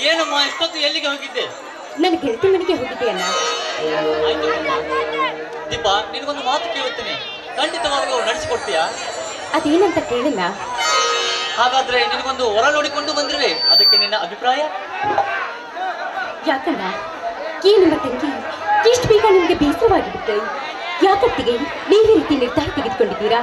ಏನಮ್ಮ ಇಷ್ಟೊತ್ತು ಎಲ್ಲಿಗೆ ಹೋಗಿದ್ದೆ ನನ್ನ ಗೆಳತಿ ಮನೆಗೆ ಹೋಗಿದ್ದೀಯಣ್ಣ ಆಯ್ತು ಅಮ್ಮ. ದೀಪ ನಿನಗೊಂದು ಮಾತು ಕೇಳುತ್ತೇನೆ ಖಂಡಿತವಾಗ್ಲೂ ನಡೆಸಿಕೊಡ್ತೀಯಾ ಅದೇನಂತ ಕೇಳಿಲ್ಲ ಹಾಗಾದ್ರೆ ನಿನಗೊಂದು ಹೊರ ನೋಡಿಕೊಂಡು ಬಂದಿರುವೆ ಅದಕ್ಕೆ ನಿನ್ನ ಅಭಿಪ್ರಾಯ ಯಾಕಣ್ಣ ಈ ನಿಮ್ಮ ತಂಗಿ ಇಷ್ಟು ಬೇಗ ನಿಮಗೆ ಬೇಸರವಾಗಿಬಿಟ್ಟೆ ಯಾಕತ್ತಿಗೆ ಬೇರೆ ರೀತಿ ನಿರ್ಧಾರ ತೆಗೆದುಕೊಂಡಿದ್ದೀರಾ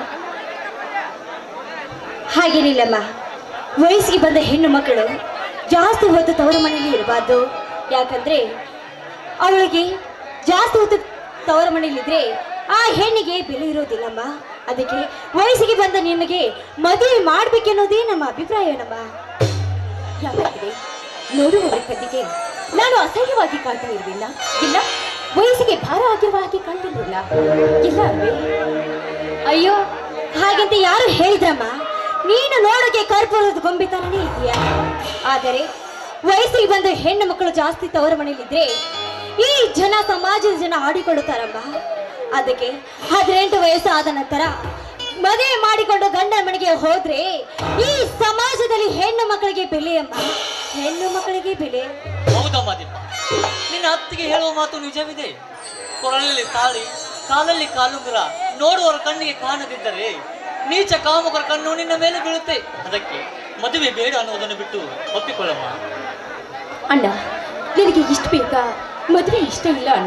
ಹಾಗೇನಿಲ್ಲಮ್ಮ ವಯಸ್ಸಿಗೆ ಬಂದ ಹೆಣ್ಣು ಮಕ್ಕಳು ಜಾಸ್ತಿ ಹೊತ್ತು ತವರ ಮನೆಯಲ್ಲಿ ಇರಬಾರ್ದು ಯಾಕಂದ್ರೆ ಅವಳಿಗೆ ಜಾಸ್ತಿ ಹೊತ್ತು ತವರ ಮನೆಯಲ್ಲಿದ್ರೆ ಆ ಹೆಣ್ಣಿಗೆ ಬೆಲೆ ಇರೋದಿಲ್ಲಮ್ಮ ಅದಕ್ಕೆ ವಯಸ್ಸಿಗೆ ಬಂದ ನಿನಗೆ ಮದುವೆ ಮಾಡ್ಬೇಕೆನ್ನೋದೇ ನಮ್ಮ ಅಭಿಪ್ರಾಯನಮ್ಮ ಯಾಕಾಗಿದೆ ನೋಡುವವರ ಕಣ್ಣಿಗೆ ನಾನು ಅಸಹ್ಯವಾಗಿ ಕಾಣ್ತಾ ಇರಲಿಲ್ಲ ಇಲ್ಲ ವಯಸ್ಸಿಗೆ ಭಾರ ಆಗಿರುವ ಹಾಗೆ ಕಾಣ್ತಿರ್ಲಿಲ್ಲ ಇಲ್ಲ ಅಲ್ವೇ ಅಯ್ಯೋ ಹಾಗಂತ ಯಾರು ಹೇಳಿದ್ರಮ್ಮ ನೀನು ನೋಡೋಕೆ ಕರ್ಪೂರದ ಗೊಂಬೆ ತರನೇ ಇದೆಯಾ ಆದರೆ ವಯಸ್ಸಿಗೆ ಬಂದ ಹೆಣ್ಣು ಮಕ್ಕಳು ಜಾಸ್ತಿ ತವರ ಮನೆಯಲ್ಲಿದ್ರೆ ಈ ಜನ ಸಮಾಜದ ಜನ ಆಡಿಕೊಳ್ಳುತ್ತಾರಮ್ಮ ಅದಕ್ಕೆ ಹದಿನೆಂಟು ವಯಸ್ಸು ಆದ ನಂತರ ಮದುವೆ ಮಾಡಿಕೊಂಡು ಗಂಡ ಮನೆಗೆ ಹೋದ್ರೆ ಈ ಸಮಾಜದಲ್ಲಿ ಹೆಣ್ಣು ಮಕ್ಕಳಿಗೆ ಬೆಲೆ ಅಮ್ಮ ಹೆಣ್ಣು ಮಕ್ಕಳಿಗೆ ಬೆಲೆ ಹೌದಮ್ಮ ದೀಪ ನಿನ್ನ ಅತ್ತಿಗೆ ಹೇಳುವ ಮಾತು ನಿಜವಿದೆ ಕೊರಳಲ್ಲಿ ತಾಳಿ ಕಾಲಲ್ಲಿ ಕಾಲುಂಗುರ ನೋಡುವವರ ಕಣ್ಣಿಗೆ ಕಾಣದಿದ್ದರೆ ನೀಚ ಕಾಮುಕರ ಕಣ್ಣು ನಿನ್ನ ಮೇಲೆ ಬೀಳುತ್ತೆ ಅದಕ್ಕೆ ಮದುವೆ ಬೇಡ ಅನ್ನೋದನ್ನು ಬಿಟ್ಟು ಒಪ್ಪಿಕೊಳ್ಳಮ್ಮ ಅಣ್ಣ ನಿನಗೆ ಇಷ್ಟ ಬೇಕಾ ಮದುವೆ ಇಷ್ಟ ಇಲ್ಲ ಅಣ್ಣ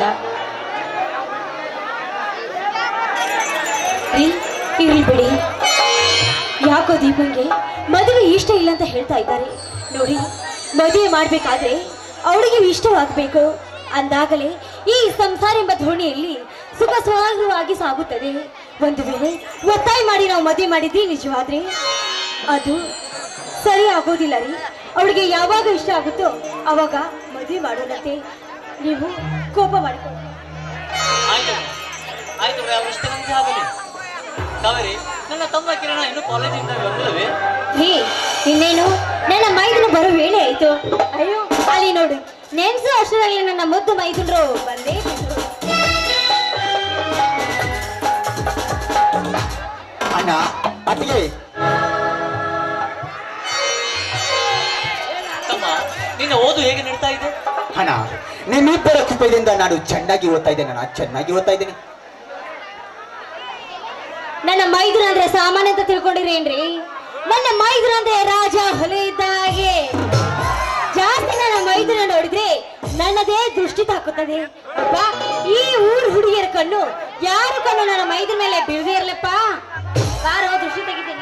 ರೀ ಇರ್ಲಿ ಬಿಡಿ ಯಾಕೋ ದೀಪಂಗೆ ಮದುವೆ ಇಷ್ಟ ಇಲ್ಲ ಅಂತ ಹೇಳ್ತಾ ಇದ್ದಾರೆ ನೋಡಿ ಮದುವೆ ಮಾಡ್ಬೇಕಾದ್ರೆ ಅವಳಿಗೆ ಇಷ್ಟವಾಗಬೇಕು ಅಂದಾಗಲೇ ಈ ಸಂಸಾರ ಎಂಬ ಧೋಣಿಯಲ್ಲಿ ಸುಖ ಸ್ವಾಗವಾಗಿ ಸಾಗುತ್ತದೆ ಒಂದು ವೇಳೆ ಒತ್ತಾಯ ಮಾಡಿ ನಾವು ಮದುವೆ ಮಾಡಿದ್ವಿ ನಿಜವಾದ್ರೆ ಅದು ಸರಿ ಆಗೋದಿಲ್ಲ ರೀ ಅವಳಿಗೆ ಯಾವಾಗ ಇಷ್ಟ ಆಗುತ್ತೋ ಅವಾಗ ಮದುವೆ ಮಾಡೋಣಂತೆ ನೀವು ಕೋಪ ಮಾಡಿಕೊಳ್ಳಿ ಆಯ್ತು ಆಯ್ತು ಅವರಷ್ಟೇ ನಮ್ಗೆ ಆಗಲಿ ಕಾವೇರಿ ನನ್ನ ತಮ್ಮ ಕಿರಣ ಇನ್ನು ಕಾಲೇಜಿಂದ ಬಂದಿಲ್ಲವೇ ಹೇ ಇನ್ನೇನು ನನ್ನ ಮೈದನು ಬರೋ ವೇಳೆ ಆಯ್ತು ಅಯ್ಯೋ ಅಲ್ಲಿ ನೋಡು ನೆನ್ಸು ಅಷ್ಟರಲ್ಲಿ ನನ್ನ ಮುದ್ದು ಮೈದನರು ಬಂದೇ ಬಿಟ್ರು. ಅಣ್ಣ ಅತ್ತಿಗೆ ತಮ್ಮ ನಿನ್ನ ಓದು ಹೇಗೆ ನಡೀತಾ ಇದೆ ಅಣ್ಣ ನಿಮ್ಮಿಬ್ಬರ ಕೃಪೆಯಿಂದ ನಾನು ಚೆನ್ನಾಗಿ ಓದ್ತಾ ಇದ್ದೇನೆ ಅಣ್ಣ ಚೆನ್ನಾಗಿ ಓದ್ತಾ ಇದ್ದೇನೆ ನನ್ನ ಮೈದನ ಅಂದ್ರೆ ಸಾಮಾನ್ಯ ಅಂತ ತಿಳ್ಕೊಂಡಿರೇನ್ರಿ ನನ್ನ ಮೈದನ ಅಂದ್ರೆ ರಾಜ ಹೊಲೆ ಇದ್ದ ಹಾಗೆ ಜಾಸ್ತಿ ನನ್ನ ಮೈದನ ನೋಡಿದ್ರೆ ನನ್ನದೇ ದೃಷ್ಟಿ ತಾಕುತ್ತದೆ ಅಪ್ಪ ಈ ಊರ್ ಹುಡುಗಿಯರ ಕಣ್ಣು ಯಾರ ಕಣ್ಣು ನನ್ನ ಮೈದನ ಮೇಲೆ ಬೀಳದೇ ಇರ್ಲಪ್ಪ ಬಾರೋ ದೃಷ್ಟಿ ತೆಗಿತೀನಿ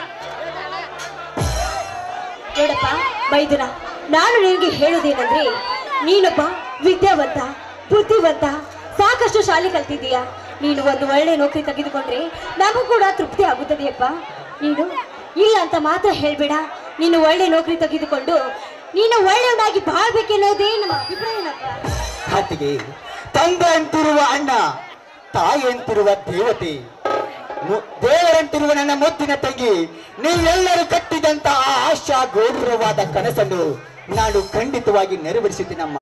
ನೋಡಪ್ಪ ಮೈದುನ ನಾನು ನಿನಗೆ ಹೇಳುವುದೇನಂದ್ರೆ ನೀನೊಬ್ಬ ವಿದ್ಯಾವಂತ ಬುದ್ಧಿವಂತ ಸಾಕಷ್ಟು ಶಾಲೆ ಕಲ್ತಿದ್ದೀಯ ನೀನು ಒಂದು ಒಳ್ಳೆ ನೌಕರಿ ತೆಗೆದುಕೊಂಡ್ರೆ ನಮಗೂ ಕೂಡ ತೃಪ್ತಿ ಆಗುತ್ತದೆಯಪ್ಪ ನೀನು ಇಲ್ಲ ಅಂತ ಮಾತ್ರ ಹೇಳ್ಬೇಡ ನೀನು ಒಳ್ಳೆ ನೌಕರಿ ತೆಗೆದುಕೊಂಡು ನೀನು ಒಳ್ಳೆಯವನಾಗಿ ಬಾಳ್ಬೇಕೆನ್ನೋದೇ ನಮ್ಮ ಅಭಿಪ್ರಾಯನಪ್ಪ ಅತ್ತಿಗೆ ತಂದೆ ಅಂತಿರುವ ಅಣ್ಣ ತಾಯಿ ಅಂತಿರುವ ದೇವತೆ ಮು- ದೇವರಂತಿರುವ ನನ್ನ ಮುತ್ತಿನ ತಂಗಿ ನೀವೆಲ್ಲರೂ ಕಟ್ಟಿದಂತ ಆ ಆಶಾ ಗೌರವವಾದ ಕನಸನ್ನು ನಾನು ಖಂಡಿತವಾಗಿ ನೆರವೇರಿಸುತ್ತೀನಮ್ಮ